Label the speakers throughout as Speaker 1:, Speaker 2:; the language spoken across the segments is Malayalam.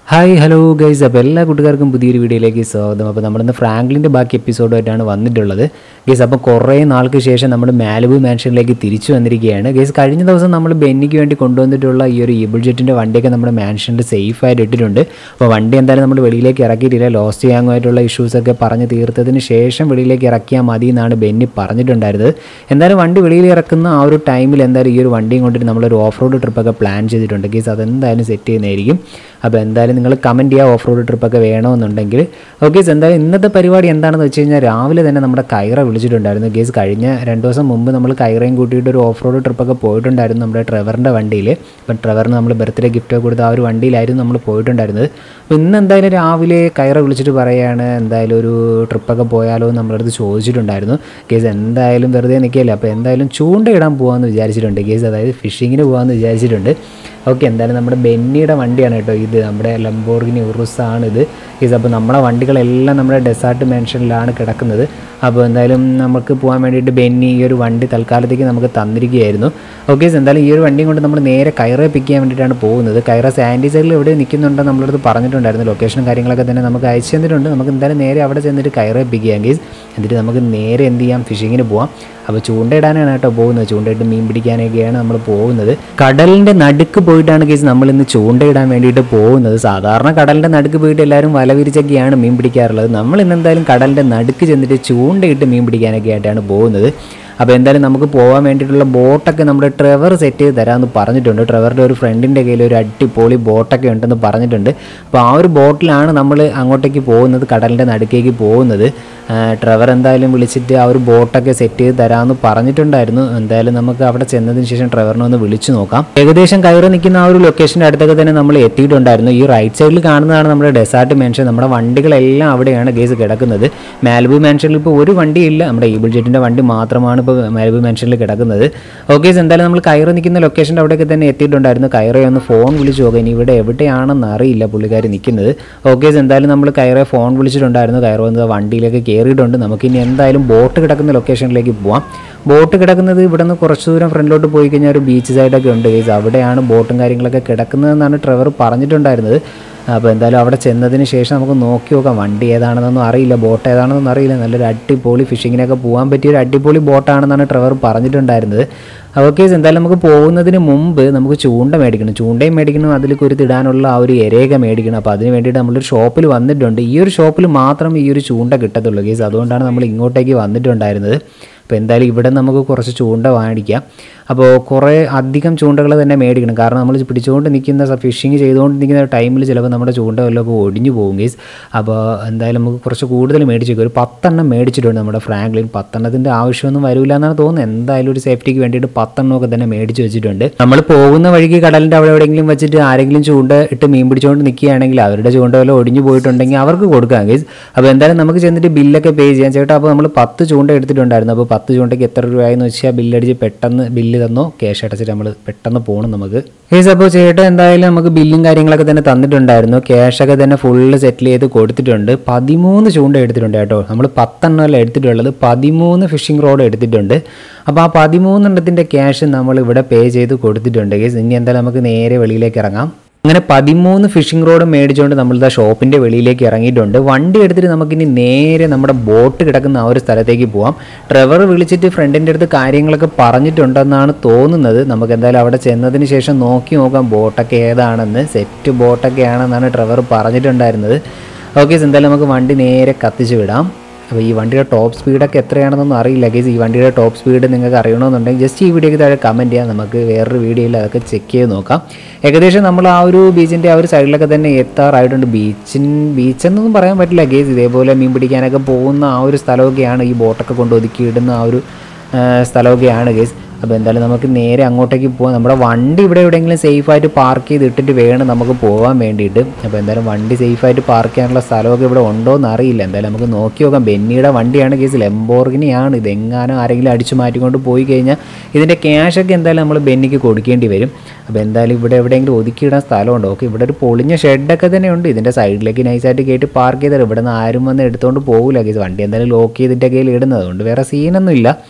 Speaker 1: ഹായ് ഹലോ ഗൈസ് അപ്പോൾ എല്ലാ കൂട്ടുകാർക്കും പുതിയൊരു വീഡിയോയിലേക്ക് സ്വാഗതം അപ്പോൾ നമ്മളിന്ന് ഫ്രാങ്ക്ലിൻ്റെ ബാക്കി എപ്പിസോഡുമായിട്ടാണ് വന്നിട്ടുള്ളത് ഗൈസ് അപ്പോൾ കുറേ നാൾക്ക് ശേഷം നമ്മൾ മാലബു മാൻഷനിലേക്ക് തിരിച്ചു വന്നിരിക്കുകയാണ് ഗൈസ് കഴിഞ്ഞ ദിവസം നമ്മൾ ബെന്നിക്ക് വേണ്ടി കൊണ്ടുവന്നിട്ടുള്ള ഈ ഒരു ഇബിൾ ജെറ്റിൻ്റെ വണ്ടിയൊക്കെ നമ്മുടെ മാൻഷനിൽ സേഫ് ആയിട്ട് ഇട്ടിട്ടുണ്ട് അപ്പോൾ വണ്ടി എന്തായാലും നമ്മൾ വെളിയിലേക്ക് ഇറക്കിയിട്ടില്ല ലോസ്റ്റ് ചെയ്യാനുമായിട്ടുള്ള ഇഷ്യൂസൊക്കെ പറഞ്ഞ് തീർത്തതിന് ശേഷം വെളിയിലേക്ക് ഇറക്കിയാൽ മതി എന്നാണ് ബെന്നി പറഞ്ഞിട്ടുണ്ടായിരുന്നത് എന്തായാലും വണ്ടി വെളിയിൽ ഇറക്കുന്ന ആ ഒരു ടൈമിൽ എന്തായാലും ഈ ഒരു വണ്ടിയും കൊണ്ടിട്ട് നമ്മളൊരു ഓഫ് റോഡ് ട്രിപ്പൊക്കെ പ്ലാൻ ചെയ്തിട്ടുണ്ട് ഗൈസ് അതെന്തായാലും സെറ്റ് ചെയ്യുന്നതായിരിക്കും അപ്പോൾ എന്തായാലും നിങ്ങൾ കമൻറ്റ് ചെയ്യുക ഓഫ് റോഡ് ട്രിപ്പൊക്കെ വേണമെന്നുണ്ടെങ്കിൽ ഓക്കെ എന്തായാലും ഇന്നത്തെ പരിപാടി എന്താണെന്ന് വെച്ച് കഴിഞ്ഞാൽ രാവിലെ തന്നെ നമ്മുടെ കൈറ വിളിച്ചിട്ടുണ്ടായിരുന്നു ഗേസ് കഴിഞ്ഞ രണ്ട് ദിവസം മുമ്പ് നമ്മൾ കൈറയും കൂട്ടിയിട്ട് ഒരു ഓഫ് റോഡ് ട്രിപ്പൊക്കെ പോയിട്ടുണ്ടായിരുന്നു നമ്മുടെ ട്രെവറിൻ്റെ വണ്ടിയിൽ അപ്പം ട്രെവറിന് നമ്മൾ ബർത്ത്ഡേ ഗിഫ്റ്റ് കൊടുത്ത ആ ഒരു വണ്ടിയിലായിരുന്നു നമ്മൾ പോയിട്ടുണ്ടായിരുന്നത് അപ്പോൾ ഇന്ന് എന്തായാലും രാവിലെ കൈറ വിളിച്ചിട്ട് പറയുകയാണ് എന്തായാലും ഒരു ട്രിപ്പൊക്കെ പോയാലോ എന്ന് നമ്മളടുത്ത് ചോദിച്ചിട്ടുണ്ടായിരുന്നു ഗേസ് എന്തായാലും വെറുതെ നിൽക്കുകയല്ലേ അപ്പോൾ എന്തായാലും ചൂണ്ടയിടാൻ പോകാമെന്ന് വിചാരിച്ചിട്ടുണ്ട് ഗേസ് അതായത് ഫിഷിങ്ങിന് പോകാമെന്ന് വിചാരിച്ചിട്ടുണ്ട് ഓക്കെ എന്തായാലും നമ്മുടെ ബെന്നിയുടെ വണ്ടിയാണ് കേട്ടോ ഇത് നമ്മുടെ ലംബോർഗിനി ഉറുസാണ് ഇത് ഇത് അപ്പോൾ നമ്മുടെ വണ്ടികളെല്ലാം നമ്മുടെ ഡെസാർട്ട് മെൻഷനിലാണ് കിടക്കുന്നത് അപ്പോൾ എന്തായാലും നമുക്ക് പോകാൻ വേണ്ടിയിട്ട് ബെന്നി ഈ ഒരു വണ്ടി തൽക്കാലത്തേക്ക് നമുക്ക് തന്നിരിക്കുകയായിരുന്നു ഓക്കെ എന്തായാലും ഈ ഒരു വണ്ടിയും കൊണ്ട് നമ്മൾ നേരെ കൈറ പിക്ക് ചെയ്യാൻ വേണ്ടിയിട്ടാണ് പോകുന്നത് കൈറ സാൻഡിസൈഡിൽ എവിടെ നിൽക്കുന്നുണ്ടെന്ന് നമ്മളടുത്ത് പറഞ്ഞിട്ടുണ്ടായിരുന്നു ലൊക്കേഷനും കാര്യങ്ങളൊക്കെ തന്നെ നമുക്ക് അയച്ചു തന്നിട്ടുണ്ട് നമുക്ക് എന്തായാലും നേരെ അവിടെ ചെന്നിട്ട് കൈറ പിക്ക് ചെയ്യാം ഗീസ് എന്നിട്ട് നമുക്ക് നേരെ എന്ത് ചെയ്യാം ഫിഷിങ്ങിന് പോവാം അപ്പോൾ ചൂണ്ടയിടാനാണ് കേട്ടോ പോകുന്നത് ചൂണ്ടയിട്ട് മീൻ പിടിക്കാനൊക്കെയാണ് നമ്മൾ പോകുന്നത് കടലിൻ്റെ നടുക്ക് പോയിട്ടാണ് കേസ് നമ്മൾ ഇന്ന് ചൂണ്ടയിടാൻ വേണ്ടിയിട്ട് പോകുന്നത് സാധാരണ കടലിൻ്റെ നടുക്ക് പോയിട്ട് എല്ലാവരും വല വിരിച്ചൊക്കെയാണ് മീൻ പിടിക്കാറുള്ളത് നമ്മൾ ഇന്ന് എന്തായാലും കടലിൻ്റെ നടുക്ക് ചെന്നിട്ട് ചൂണ്ടയിട്ട് മീൻ പിടിക്കാനൊക്കെ ആയിട്ടാണ് പോകുന്നത് അപ്പോൾ എന്തായാലും നമുക്ക് പോകാൻ വേണ്ടിയിട്ടുള്ള ബോട്ടൊക്കെ നമ്മുടെ ട്രെവർ സെറ്റ് ചെയ്ത് തരാമെന്ന് പറഞ്ഞിട്ടുണ്ട് ട്രെവറിൻ്റെ ഒരു ഫ്രണ്ടിൻ്റെ കയ്യിൽ ഒരു അടിപൊളി ബോട്ടൊക്കെ ഉണ്ടെന്ന് പറഞ്ഞിട്ടുണ്ട് അപ്പോൾ ആ ഒരു ബോട്ടിലാണ് നമ്മൾ അങ്ങോട്ടേക്ക് പോകുന്നത് കടലിൻ്റെ നടുക്കേക്ക് പോകുന്നത് ട്രെവർ എന്തായാലും വിളിച്ചിട്ട് ആ ഒരു ബോട്ടൊക്കെ സെറ്റ് ചെയ്ത് തരാമെന്ന് പറഞ്ഞിട്ടുണ്ടായിരുന്നു എന്തായാലും നമുക്ക് അവിടെ ചെന്നതിന് ശേഷം ട്രെവറിനെ ഒന്ന് വിളിച്ചു നോക്കാം ഏകദേശം കയറി നിൽക്കുന്ന ആ ഒരു ലൊക്കേഷൻ്റെ അടുത്തൊക്കെ തന്നെ നമ്മൾ എത്തിയിട്ടുണ്ടായിരുന്നു ഈ റൈറ്റ് സൈഡിൽ കാണുന്നതാണ് നമ്മുടെ ഡെസാർട്ട് മെൻഷൻ നമ്മുടെ വണ്ടികളെല്ലാം അവിടെയാണ് ഗേസ് കിടക്കുന്നത് മാൽബു മെൻഷനിൽ ഇപ്പോൾ ഒരു വണ്ടിയില്ല നമ്മുടെ ഈബിൾ ജെറ്റിൻ്റെ വണ്ടി മാത്രമാണ് ഇപ്പോൾ മാൽബു മെൻഷനിൽ കിടക്കുന്നത് ഓക്കെ എന്തായാലും നമ്മൾ കയറി നിൽക്കുന്ന ലൊക്കേഷൻ്റെ അവിടെയൊക്കെ തന്നെ എത്തിയിട്ടുണ്ടായിരുന്നു കയറി ഒന്ന് ഫോൺ വിളിച്ചു നോക്കാം ഇനി ഇവിടെ എവിടെയാണെന്ന് അറിയില്ല പുള്ളിക്കാരി നിൽക്കുന്നത് ഓക്കെ എന്തായാലും നമ്മൾ കയറി ഫോൺ വിളിച്ചിട്ടുണ്ടായിരുന്നു കയറി വന്നത് വണ്ടിയിലേക്ക് കയറിയിട്ടുണ്ട് നമുക്കിനി എന്തായാലും ബോട്ട് കിടക്കുന്ന ലൊക്കേഷനിലേക്ക് പോവാം ബോട്ട് കിടക്കുന്നത് ഇവിടെ നിന്ന് കുറച്ച് ദൂരം ഫ്രണ്ടിലോട്ട് പോയി കഴിഞ്ഞാൽ ഒരു ബീച്ച് സൈഡൊക്കെ ഉണ്ട് ഗൈസ് അവിടെയാണ് ബോട്ടും കാര്യങ്ങളൊക്കെ കിടക്കുന്നതെന്നാണ് ട്രെവർ പറഞ്ഞിട്ടുണ്ടായിരുന്നത് അപ്പോൾ എന്തായാലും അവിടെ ചെന്നതിന് ശേഷം നമുക്ക് നോക്കി നോക്കാം വണ്ടി ഏതാണെന്നൊന്നും അറിയില്ല ബോട്ട് ഏതാണെന്നൊന്നും അറിയില്ല നല്ലൊരു അടിപൊളി ഫിഷിങ്ങിനൊക്കെ പോകാൻ പറ്റിയ ഒരു അടിപൊളി ബോട്ടാണെന്നാണ് ട്രെവർ പറഞ്ഞിട്ടുണ്ടായിരുന്നത് ഓക്കെ എന്തായാലും നമുക്ക് പോകുന്നതിന് മുമ്പ് നമുക്ക് ചൂണ്ട മേടിക്കണം ചൂണ്ടയും മേടിക്കണം അതിൽ കുരുത്തിടാനുള്ള ആ ഒരു എരേക മേടിക്കണം അപ്പോൾ അതിന് വേണ്ടിയിട്ട് നമ്മളൊരു ഷോപ്പിൽ വന്നിട്ടുണ്ട് ഈ ഒരു ഷോപ്പിൽ മാത്രം ഈ ഒരു ചൂണ്ട കിട്ടത്തുള്ളൂ കേസ് അതുകൊണ്ടാണ് നമ്മൾ ഇങ്ങോട്ടേക്ക് വന്നിട്ടുണ്ടായിരുന്നത് അപ്പോൾ എന്തായാലും ഇവിടെ നമുക്ക് കുറച്ച് ചൂണ്ട വാങ്ങിക്കാം അപ്പോൾ കുറേ അധികം ചൂണ്ടകൾ തന്നെ മേടിക്കണം കാരണം നമ്മൾ പിടിച്ചുകൊണ്ട് നിൽക്കുന്ന ഫിഷിങ് ചെയ്തുകൊണ്ട് നിൽക്കുന്ന ടൈമിൽ ചിലപ്പോൾ നമ്മുടെ ചൂണ്ട വല്ലതൊക്കെ ഒടിഞ്ഞു പോകും ഗീസ് അപ്പോൾ എന്തായാലും നമുക്ക് കുറച്ച് കൂടുതൽ മേടിച്ചേക്കും ഒരു പത്തെണ്ണം മേടിച്ചിട്ടുണ്ട് നമ്മുടെ ഫ്രാങ്ക്ലിൻ പത്തെണ്ണത്തിൻ്റെ ആവശ്യമൊന്നും വരില്ല എന്നാണ് തോന്നുന്നത് എന്തായാലും ഒരു സേഫ്റ്റിക്ക് വേണ്ടിയിട്ട് പത്തെണ്ണമൊക്കെ തന്നെ മേടിച്ച് വെച്ചിട്ടുണ്ട് നമ്മൾ പോകുന്ന വഴിക്ക് കടലിൻ്റെ അവിടെ എവിടെയെങ്കിലും വെച്ചിട്ട് ആരെങ്കിലും ചൂണ്ട ഇട്ട് മീൻ പിടിച്ചുകൊണ്ട് നിൽക്കുകയാണെങ്കിൽ അവരുടെ ചൂണ്ട വല്ല ഒടിഞ്ഞു പോയിട്ടുണ്ടെങ്കിൽ അവർക്ക് കൊടുക്കാം ഗീസ് അപ്പോൾ എന്തായാലും നമുക്ക് ചെന്നിട്ട് ബില്ലൊക്കെ പേ ചെയ്യാം ചേട്ടാ അപ്പോൾ നമ്മൾ പത്ത് ചൂണ്ട എടുത്തിട്ടുണ്ടായിരുന്നു അപ്പോൾ പത്ത് ചൂണ്ടയ്ക്ക് എത്ര രൂപയെന്ന് വെച്ചാൽ ബില്ലടിച്ച് പെട്ടെന്ന് ബില്ല് തന്നോ ക്യാഷ് അടച്ചിട്ട് നമ്മൾ പെട്ടെന്ന് പോകണം നമുക്ക് ഗീസ് അപ്പോൾ ചേട്ടാ എന്തായാലും നമുക്ക് ബില്ലും കാര്യങ്ങളൊക്കെ തന്നെ തന്നിട്ടുണ്ടായിരുന്നു ക്യാഷൊക്കെ തന്നെ ഫുള്ള് സെറ്റിൽ ചെയ്ത് കൊടുത്തിട്ടുണ്ട് പതിമൂന്ന് ചൂണ്ട എടുത്തിട്ടുണ്ട് കേട്ടോ നമ്മൾ പത്തെണ്ണമല്ല എടുത്തിട്ടുള്ളത് പതിമൂന്ന് ഫിഷിംഗ് റോഡ് എടുത്തിട്ടുണ്ട് അപ്പോൾ ആ പതിമൂന്നെണ്ണത്തിൻ്റെ ക്യാഷ് നമ്മൾ ഇവിടെ പേ ചെയ്ത് കൊടുത്തിട്ടുണ്ട് ഗീസ് ഇനി എന്തായാലും നമുക്ക് നേരെ വെളിയിലേക്ക് ഇറങ്ങാം അങ്ങനെ പതിമൂന്ന് ഫിഷിംഗ് റോഡ് മേടിച്ചുകൊണ്ട് നമ്മൾ ആ ഷോപ്പിൻ്റെ വെളിയിലേക്ക് ഇറങ്ങിയിട്ടുണ്ട് വണ്ടി എടുത്തിട്ട് നമുക്കിനി നേരെ നമ്മുടെ ബോട്ട് കിടക്കുന്ന ആ ഒരു സ്ഥലത്തേക്ക് പോവാം ട്രെവർ വിളിച്ചിട്ട് ഫ്രണ്ടിൻ്റെ അടുത്ത് കാര്യങ്ങളൊക്കെ പറഞ്ഞിട്ടുണ്ടെന്നാണ് തോന്നുന്നത് നമുക്ക് എന്തായാലും അവിടെ ചെന്നതിന് ശേഷം നോക്കി നോക്കാം ബോട്ടൊക്കെ ഏതാണെന്ന് സെറ്റ് ബോട്ടൊക്കെ ആണെന്നാണ് ട്രെവർ പറഞ്ഞിട്ടുണ്ടായിരുന്നത് ഓക്കെ എന്തായാലും നമുക്ക് വണ്ടി നേരെ കത്തിച്ച് വിടാം അപ്പോൾ ഈ വണ്ടിയുടെ ടോപ്പ് സ്പീഡൊക്കെ എത്രയാണെന്നൊന്നും അറിയില്ല ഗേസ് ഈ വണ്ടിയുടെ ടോപ്പ് സ്പീഡ് നിങ്ങൾക്ക് അറിയണമെന്നുണ്ടെങ്കിൽ ജസ്റ്റ് ഈ വീഡിയോക്ക് താഴെ കമൻറ്റ് ചെയ്യാം നമുക്ക് വേറൊരു വീഡിയോയിൽ അതൊക്കെ ചെക്ക് ചെയ്ത് നോക്കാം ഏകദേശം നമ്മൾ ആ ഒരു ബീച്ചിൻ്റെ ആ ഒരു സൈഡിലൊക്കെ തന്നെ എത്താറായിട്ടുണ്ട് ബീച്ചിൻ ബീച്ചെന്നൊന്നും പറയാൻ പറ്റില്ല ഗേസ് ഇതേപോലെ മീൻ പിടിക്കാനൊക്കെ പോകുന്ന ആ ഒരു സ്ഥലമൊക്കെയാണ് ഈ ബോട്ടൊക്കെ കൊണ്ട് ഒതുക്കിയിടുന്ന ആ ഒരു സ്ഥലമൊക്കെയാണ് ഗേസ് അപ്പോൾ എന്തായാലും നമുക്ക് നേരെ അങ്ങോട്ടേക്ക് പോകാം നമ്മുടെ വണ്ടി ഇവിടെ എവിടെയെങ്കിലും സേഫായിട്ട് പാർക്ക് ചെയ്ത് ഇട്ടിട്ട് വേണം നമുക്ക് പോകാൻ വേണ്ടിയിട്ട് അപ്പോൾ എന്തായാലും വണ്ടി സേഫായിട്ട് പാർക്ക് ചെയ്യാനുള്ള സ്ഥലമൊക്കെ ഇവിടെ ഉണ്ടോ എന്ന് അറിയില്ല എന്തായാലും നമുക്ക് നോക്കി നോക്കാം ബെന്നിയുടെ വണ്ടിയാണ് കേസ് ലെംബോർഗിനിയാണ് ഇതെങ്ങാനും ആരെങ്കിലും അടിച്ചു മാറ്റിക്കൊണ്ട് പോയി കഴിഞ്ഞാൽ ഇതിൻ്റെ ക്യാഷൊക്കെ എന്തായാലും നമ്മൾ ബെന്നിക്ക് കൊടുക്കേണ്ടി വരും അപ്പോൾ എന്തായാലും ഇവിടെ എവിടെയെങ്കിലും ഒതുക്കിയിടാൻ സ്ഥലമുണ്ട് ഓക്കെ ഇവിടെ ഒരു പൊളിഞ്ഞ ഷെഡൊക്കെ തന്നെ ഉണ്ട് ഇതിൻ്റെ സൈഡിലേക്ക് നൈസായിട്ട് കയറ്റി പാർക്ക് ചെയ്തത് ഇവിടെ നിന്ന് ആരും വന്ന് എടുത്തുകൊണ്ട് പോകില്ല കേസ് വണ്ടി എന്തായാലും ലോക്ക് ചെയ്തിട്ടൊക്കെ ഇടുന്നത് അതുകൊണ്ട് വേറെ സീനൊന്നും ഇല്ല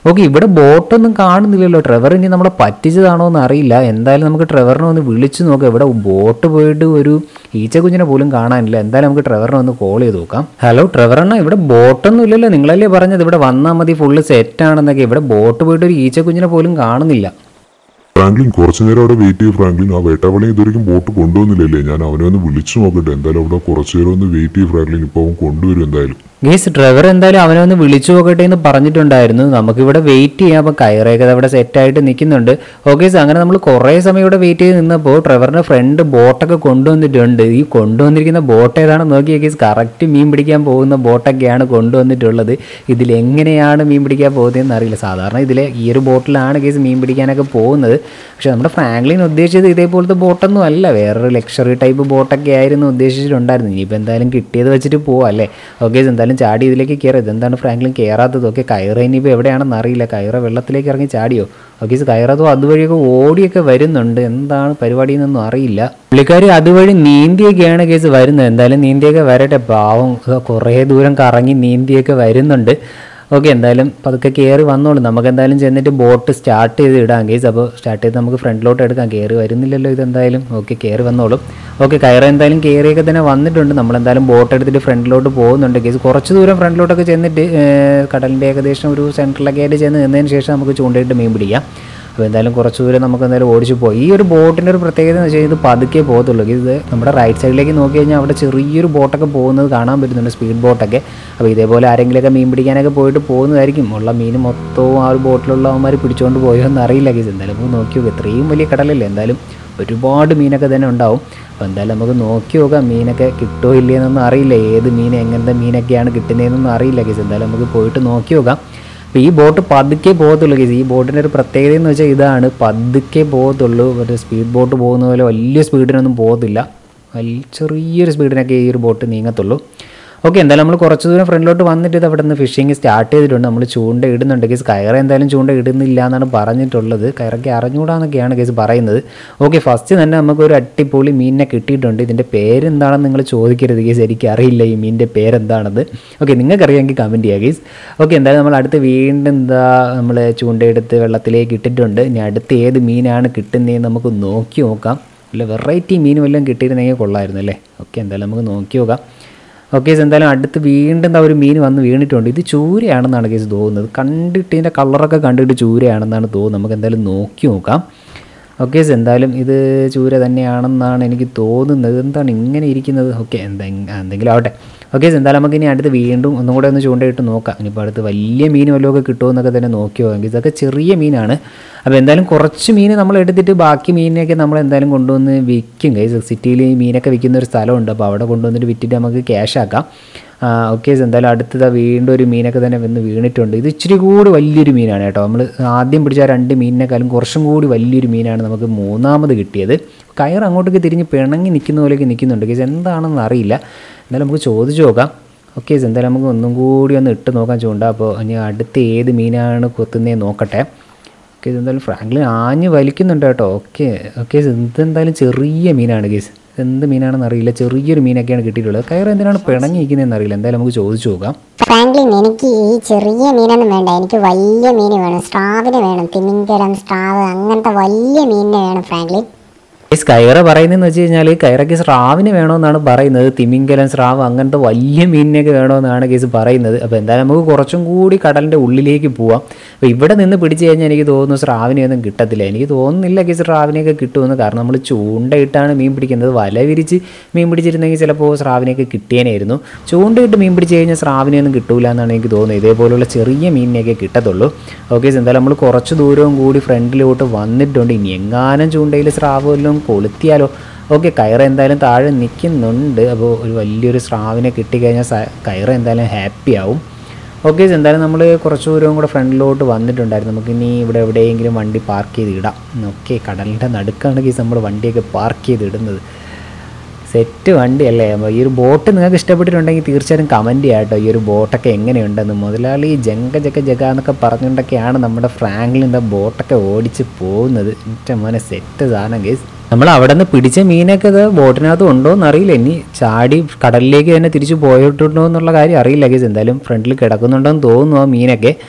Speaker 1: ഓക്കെ ഇവിടെ ബോട്ടൊന്നും കാണുന്നില്ലല്ലോ ട്രെവർ ഇനി നമ്മളെ പറ്റിച്ചതാണോ എന്ന് അറിയില്ല എന്തായാലും നമുക്ക് ട്രെവറിനെ ഒന്ന് വിളിച്ചു നോക്കാം ഇവിടെ ബോട്ട് പോയിട്ട് ഒരു ഈച്ച കുഞ്ഞിനെ പോലും കാണാനില്ല എന്തായാലും നമുക്ക് ട്രെവറിനെ ഒന്ന് കോൾ ചെയ്ത് നോക്കാം ഹലോ ട്രെവറണ്ണ ഇവിടെ ബോട്ടൊന്നും ഇല്ലല്ലോ നിങ്ങളല്ലേ പറഞ്ഞത് ഇവിടെ വന്നാൽ മതി ഫുള്ള് സെറ്റ് ആണെന്നൊക്കെ ഇവിടെ ബോട്ട് പോയിട്ട് ഒരു ഈച്ച കുഞ്ഞിനെ പോലും കാണുന്നില്ല
Speaker 2: ഫ്രാങ്ക്ലിൻ കുറച്ചു നേരം അവിടെ വെയിറ്റ് ചെയ്യും ഫ്രാങ്ക്ലിൻ ആ വേട്ടാവളി ഇതുവരെയും ബോട്ട് കൊണ്ടുവന്നില്ലല്ലേ ഞാൻ അവനെ ഒന്ന് വിളിച്ചു നോക്കട്ടെ എന്തായാലും അവിടെ കുറച്ചു നേരം ഒന്ന് വെയിറ്റ് ചെയ്യും ഫ്രാങ്ക്ലിൻ ഇപ്പോൾ അവൻ കൊണ്ടുവരും എന്തായാലും
Speaker 1: ഗേസ് ഡ്രൈവർ എന്തായാലും അവനെ ഒന്ന് വിളിച്ചു നോക്കട്ടെ എന്ന് പറഞ്ഞിട്ടുണ്ടായിരുന്നു നമുക്കിവിടെ വെയിറ്റ് ചെയ്യാം അപ്പോൾ കയറേക്കത് അവിടെ സെറ്റായിട്ട് നിൽക്കുന്നുണ്ട് ഓക്കെ സാർ അങ്ങനെ നമ്മൾ കുറേ സമയം ഇവിടെ വെയിറ്റ് ചെയ്ത് നിന്നപ്പോൾ ഡ്രൈവറിൻ്റെ ഫ്രണ്ട് ബോട്ടൊക്കെ കൊണ്ടുവന്നിട്ടുണ്ട് ഈ കൊണ്ടുവന്നിരിക്കുന്ന ബോട്ട് ഏതാണെന്ന് നോക്കിയ കേസ് കറക്റ്റ് മീൻ പിടിക്കാൻ പോകുന്ന ബോട്ടൊക്കെയാണ് കൊണ്ടുവന്നിട്ടുള്ളത് ഇതിൽ എങ്ങനെയാണ് മീൻ പിടിക്കാൻ പോകുന്നതെന്ന് അറിയില്ല സാധാരണ ഇതിലെ ഈ ഒരു ബോട്ടിലാണ് കേസ് മീൻ പിടിക്കാനൊക്കെ പോകുന്നത് പക്ഷെ നമ്മുടെ ഫ്രാങ്ക്ലിൻ ഉദ്ദേശിച്ചത് ഇതേപോലത്തെ ബോട്ടൊന്നും അല്ല വേറൊരു ലക്ഷറി ടൈപ്പ് ബോട്ടൊക്കെ ആയിരുന്നു ഉദ്ദേശിച്ചിട്ടുണ്ടായിരുന്നു ഇനിയിപ്പോൾ എന്തായാലും കിട്ടിയത് വെച്ചിട്ട് പോവാം അല്ലേ ഓക്കെ എന്തായാലും ചാടി ഇതിലേക്ക് കയറി ഇതെന്താണ് ഫ്രാങ്ക്ലിൻ കയറാത്തത് ഓക്കെ കയറ ഇനിയിപ്പോൾ എവിടെയാണെന്ന് അറിയില്ല കയറ വെള്ളത്തിലേക്ക് ഇറങ്ങി ചാടിയോ ഓക്കെ കയറതോ അതുവഴിയൊക്കെ ഓടിയൊക്കെ വരുന്നുണ്ട് എന്താണ് പരിപാടി എന്നൊന്നും അറിയില്ല പുള്ളിക്കാരി അതുവഴി നീന്തിയൊക്കെയാണ് കേസ് വരുന്നത് എന്തായാലും നീന്തിയൊക്കെ വരട്ടെ പാവം കുറേ ദൂരം കറങ്ങി നീന്തിയൊക്കെ വരുന്നുണ്ട് ഓക്കെ എന്തായാലും പതുക്കെ കയറി വന്നോളൂ നമുക്ക് എന്തായാലും ചെന്നിട്ട് ബോട്ട് സ്റ്റാർട്ട് ചെയ്ത് ഇടാം കേസ് അപ്പോൾ സ്റ്റാർട്ട് ചെയ്ത് നമുക്ക് ഫ്രണ്ടിലോട്ട് എടുക്കാം കയറി വരുന്നില്ലല്ലോ ഇതെന്തായാലും ഓക്കെ കയറി വന്നോളും ഓക്കെ കയറി എന്തായാലും കയറിയൊക്കെ തന്നെ വന്നിട്ടുണ്ട് നമ്മളെന്തായാലും ബോട്ട് എടുത്തിട്ട് ഫ്രണ്ടിലോട്ട് പോകുന്നുണ്ട് കേസ് കുറച്ച് ദൂരം ഫ്രണ്ടിലോട്ടൊക്കെ ചെന്നിട്ട് ഏർ, കടലിൻ്റെ ഏകദേശം ഒരു സെൻറ്ററിലൊക്കെ ആയിട്ട് ചെന്ന് നിന്നതിന് ശേഷം നമുക്ക് ചൂണ്ടയിട്ട് മീൻ പിടിക്കാം അപ്പോൾ എന്തായാലും കുറച്ച് ദൂരം നമുക്ക് എന്തായാലും ഓടിച്ചു പോയി ഈ ഒരു ബോട്ടിൻ്റെ ഒരു പ്രത്യേകത എന്ന് വെച്ചാൽ ഇത് പതുക്കെ പോകത്തുള്ളൂ ഇത് നമ്മുടെ റൈറ്റ് സൈഡിലേക്ക് നോക്കി കഴിഞ്ഞാൽ അവിടെ ചെറിയൊരു ബോട്ടൊക്കെ പോകുന്നത് കാണാൻ പറ്റുന്നുണ്ട് സ്പീഡ് ബോട്ടൊക്കെ അപ്പോൾ ഇതേപോലെ ആരെങ്കിലുമൊക്കെ മീൻ പിടിക്കാനൊക്കെ പോയിട്ട് പോകുന്നതായിരിക്കും ഉള്ള മീൻ മൊത്തവും ആ ഒരു ബോട്ടിലുള്ള അവന്മാർ പിടിച്ചുകൊണ്ട് പോയോ എന്ന് അറിയില്ല കേസ് എന്തായാലും നമുക്ക് നോക്കി നോക്കുക ഇത്രയും വലിയ കടലല്ലേ എന്തായാലും ഒരുപാട് മീനൊക്കെ തന്നെ ഉണ്ടാവും അപ്പോൾ എന്തായാലും നമുക്ക് നോക്കി നോക്കാം മീനൊക്കെ കിട്ടുമോ ഇല്ലയെന്നൊന്നും അറിയില്ല ഏത് മീൻ എങ്ങനത്തെ മീനൊക്കെയാണ് കിട്ടുന്നതെന്നൊന്നും അറിയില്ല കേസ് എന്തായാലും നമുക്ക് പോയിട്ട് നോക്കി നോക്കാം അപ്പോൾ ഈ ബോട്ട് പതുക്കെ പോകത്തുള്ളൂ കേസ് ഈ ബോട്ടിൻ്റെ ഒരു പ്രത്യേകത എന്ന് വെച്ചാൽ ഇതാണ് പതുക്കെ പോകത്തുള്ളൂ മറ്റേ സ്പീഡ് ബോട്ട് പോകുന്ന പോലെ വലിയ സ്പീഡിനൊന്നും പോകത്തില്ല വലിയ ചെറിയൊരു സ്പീഡിനൊക്കെ ഈ ഒരു ബോട്ട് നീങ്ങത്തുള്ളൂ ഓക്കെ എന്തായാലും നമ്മൾ കുറച്ച് ദൂരം ഫ്രണ്ടിലോട്ട് വന്നിട്ട് ഇത് അവിടെ നിന്ന് ഫിഷിങ് സ്റ്റാർട്ട് ചെയ്തിട്ടുണ്ട് നമ്മൾ ചൂണ്ട ഇടുന്നുണ്ട് കേസ് കയറ എന്തായാലും ചൂണ്ട ഇടുന്നില്ല എന്നാണ് പറഞ്ഞിട്ടുള്ളത് കയറൊക്കെ അറിഞ്ഞുകൂടാന്നൊക്കെയാണ് കേസ് പറയുന്നത് ഓക്കെ ഫസ്റ്റ് തന്നെ നമുക്ക് ഒരു അട്ടിപ്പൊളി മീനിനെ കിട്ടിയിട്ടുണ്ട് ഇതിൻ്റെ പേരെന്താണെന്ന് നിങ്ങൾ ചോദിക്കരുത് കേസ് എനിക്ക് അറിയില്ല ഈ മീനിൻ്റെ പേരെന്താണെന്ന് ഓക്കെ നിങ്ങൾക്കറിയാമെങ്കിൽ കമൻറ്റ് ചെയ്യുക കേസ് ഓക്കെ എന്തായാലും നമ്മൾ അടുത്ത് വീണ്ടും എന്താ നമ്മൾ ചൂണ്ടയെടുത്ത് വെള്ളത്തിലേക്ക് ഇട്ടിട്ടുണ്ട് ഇനി അടുത്ത് ഏത് മീനാണ് കിട്ടുന്നതെന്ന് നമുക്ക് നോക്കി നോക്കാം വല്ല വെറൈറ്റി മീൻ വല്ലതും കിട്ടിയിരുന്നെങ്കിൽ കൊള്ളായിരുന്നു അല്ലേ ഓക്കെ എന്തായാലും നമുക്ക് നോക്കി നോക്കാം ഓക്കെ എന്തായാലും അടുത്ത് വീണ്ടും എന്താ ഒരു മീൻ വന്ന് വീണിട്ടുണ്ട് ഇത് ചൂരയാണെന്നാണ് കേസ് തോന്നുന്നത് കണ്ടിട്ട് ഇതിൻ്റെ കളറൊക്കെ കണ്ടിട്ട് ചൂരയാണെന്നാണ് തോന്നുന്നത് നമുക്ക് എന്തായാലും നോക്കി നോക്കാം ഓക്കെ എന്തായാലും ഇത് ചൂര തന്നെയാണെന്നാണ് എനിക്ക് തോന്നുന്നത് എന്താണ് ഇങ്ങനെ ഇരിക്കുന്നത് ഓക്കെ എന്താ എന്തെങ്കിലും ആവട്ടെ ഓക്കെ എന്തായാലും നമുക്ക് ഇനി അടുത്ത് വീണ്ടും ഒന്നും കൂടെ ഒന്ന് ചൂണ്ടയിട്ട് നോക്കാം ഇനിയിപ്പോൾ അടുത്ത് വലിയ മീൻ വല്ലതൊക്കെ കിട്ടുമോ എന്നൊക്കെ തന്നെ നോക്കി നോക്കാം ഇതൊക്കെ ചെറിയ മീനാണ് അപ്പോൾ എന്തായാലും കുറച്ച് മീൻ നമ്മൾ എടുത്തിട്ട് ബാക്കി മീനിനെയൊക്കെ നമ്മൾ എന്തായാലും കൊണ്ടുവന്ന് വിൽക്കും കൈസ് സിറ്റിയിൽ ഈ മീനൊക്കെ വിൽക്കുന്ന ഒരു സ്ഥലമുണ്ട് അപ്പോൾ അവിടെ കൊണ്ടുവന്നിട്ട് വിറ്റിട്ട് നമുക്ക് ക്യാഷ് ആക്കാം ഓക്കെ എന്തായാലും അടുത്തത് വീണ്ടും ഒരു മീനൊക്കെ തന്നെ വന്ന് വീണിട്ടുണ്ട് ഇത് ഇച്ചിരി കൂടി വലിയൊരു മീനാണ് കേട്ടോ നമ്മൾ ആദ്യം പിടിച്ച ആ രണ്ട് മീനിനേക്കാളും കുറച്ചും കൂടി വലിയൊരു മീനാണ് നമുക്ക് മൂന്നാമത് കിട്ടിയത് കയർ അങ്ങോട്ടേക്ക് തിരിഞ്ഞ് പിണങ്ങി നിൽക്കുന്ന പോലെയൊക്കെ നിൽക്കുന്നുണ്ട് കേസ് എന്താണെന്ന് അറിയില്ല എന്തായാലും നമുക്ക് ചോദിച്ചു നോക്കാം ഓക്കെ എന്തായാലും നമുക്ക് ഒന്നും കൂടി ഒന്ന് ഇട്ട് നോക്കാൻ ചൂണ്ട അപ്പോൾ ഇനി അടുത്ത് ഏത് മീനാണ് കൊത്തുന്നേ നോക്കട്ടെ ഓക്കെ ഇതെന്തായാലും ഫ്രാങ്ക്ലിൻ ആഞ്ഞ് വലിക്കുന്നുണ്ട് കേട്ടോ ഓക്കെ ഓക്കെ ഇതെന്തായാലും ചെറിയ മീനാണ് കേസ് എന്ത് മീനാണെന്ന് അറിയില്ല ചെറിയൊരു മീനൊക്കെയാണ് കിട്ടിയിട്ടുള്ളത് കയറ് എന്തിനാണ് പിണങ്ങിയിരിക്കുന്നതെന്ന് അറിയില്ല എന്തായാലും നമുക്ക് ചോദിച്ചു നോക്കാം
Speaker 3: ഫ്രാങ്ക്ലിൻ എനിക്ക് ഈ ചെറിയ മീനൊന്നും വേണ്ട എനിക്ക് വലിയ മീൻ വേണം സ്ട്രാവിന് വേണം തിമിങ്കലം സ്ട്രാവ് അങ്ങനത്തെ വലിയ മീനിനെ വേണം ഫ്രാങ്ക്ലിൻ
Speaker 1: ഈ കയറ പറയുന്നതെന്ന് വെച്ച് കഴിഞ്ഞാൽ കയറയ്ക്ക് സ്രാവിന് വേണമെന്നാണ് പറയുന്നത് തിമിങ്കലം സ്രാവ് അങ്ങനത്തെ വലിയ മീനിനെയൊക്കെ വേണമെന്നാണ് കേസ് പറയുന്നത് അപ്പോൾ എന്തായാലും നമുക്ക് കുറച്ചും കൂടി കടലിൻ്റെ ഉള്ളിലേക്ക് പോവാം അപ്പോൾ ഇവിടെ നിന്ന് പിടിച്ചു കഴിഞ്ഞാൽ എനിക്ക് തോന്നുന്നു സ്രാവിനെയൊന്നും കിട്ടത്തില്ല എനിക്ക് തോന്നുന്നില്ല കേസ് സ്രാവിനെയൊക്കെ കിട്ടുമെന്ന് കാരണം നമ്മൾ ചൂണ്ടയിട്ടാണ് മീൻ പിടിക്കുന്നത് വല വിരിച്ച് മീൻ പിടിച്ചിരുന്നെങ്കിൽ ചിലപ്പോൾ സ്രാവിനെയൊക്കെ കിട്ടിയേനായിരുന്നു ചൂണ്ടയിട്ട് മീൻ പിടിച്ച് കഴിഞ്ഞാൽ സ്രാവിനെയൊന്നും കിട്ടൂല എന്നാണ് എനിക്ക് തോന്നുന്നത് ഇതേപോലുള്ള ചെറിയ മീനിനെയൊക്കെ കിട്ടത്തുള്ളൂ ഓക്കെ എന്തായാലും നമ്മൾ കുറച്ച് ദൂരവും കൂടി ഫ്രണ്ടിലോട്ട് വന്നിട്ടുണ്ട് ഇനി എങ്ങാനും ചൂണ്ടയിൽ സ്രാവ് വല്ലതും കൊളുത്തിയാലോ ഓക്കെ കയറ എന്തായാലും താഴെ നിൽക്കുന്നുണ്ട് അപ്പോൾ ഒരു വലിയൊരു സ്രാവിനെ കിട്ടിക്കഴിഞ്ഞാൽ സ- കയറ എന്തായാലും ഹാപ്പി ആവും ഓക്കെ എന്തായാലും നമ്മൾ കുറച്ച് ദൂരവും കൂടെ ഫ്രണ്ടിലോട്ട് വന്നിട്ടുണ്ടായിരുന്നു നമുക്ക് ഇനി ഇവിടെ എവിടെയെങ്കിലും വണ്ടി പാർക്ക് ചെയ്ത് ഇടാം ഓക്കെ കടലിൻ്റെ നടുക്കാണ് കേസ് നമ്മൾ വണ്ടിയൊക്കെ പാർക്ക് ചെയ്ത് ഇടുന്നത് സെറ്റ് വണ്ടിയല്ലേ അപ്പോൾ ഈ ഒരു ബോട്ട് നിങ്ങൾക്ക് ഇഷ്ടപ്പെട്ടിട്ടുണ്ടെങ്കിൽ തീർച്ചയായിട്ടും കമൻറ്റ് ചെയ്യാം കേട്ടോ ഈ ഒരു ബോട്ടൊക്കെ എങ്ങനെയുണ്ടെന്ന് മുതലാളി ജങ്ക ജഗ ജഗ എന്നൊക്കെ പറഞ്ഞുകൊണ്ടൊക്കെയാണ് നമ്മുടെ ഫ്രാങ്ക്ലിൻ്റെ ബോട്ടൊക്കെ ഓടിച്ച് പോകുന്നത് എൻ്റെ മോനെ സെറ്റ് സാധനം കേസ് നമ്മൾ അവിടെ നിന്ന് പിടിച്ച മീനൊക്കെ ഇത് ബോട്ടിനകത്ത് ഉണ്ടോ എന്ന് അറിയില്ല ഇനി ചാടി കടലിലേക്ക് തന്നെ തിരിച്ചു പോയിട്ടുണ്ടോ എന്നുള്ള കാര്യം അറിയില്ല കേസ് എന്തായാലും ഫ്രണ്ടിൽ കിടക്കുന്നുണ്ടോ എന്ന് തോന്നുന്നു ആ മീനൊക്കെ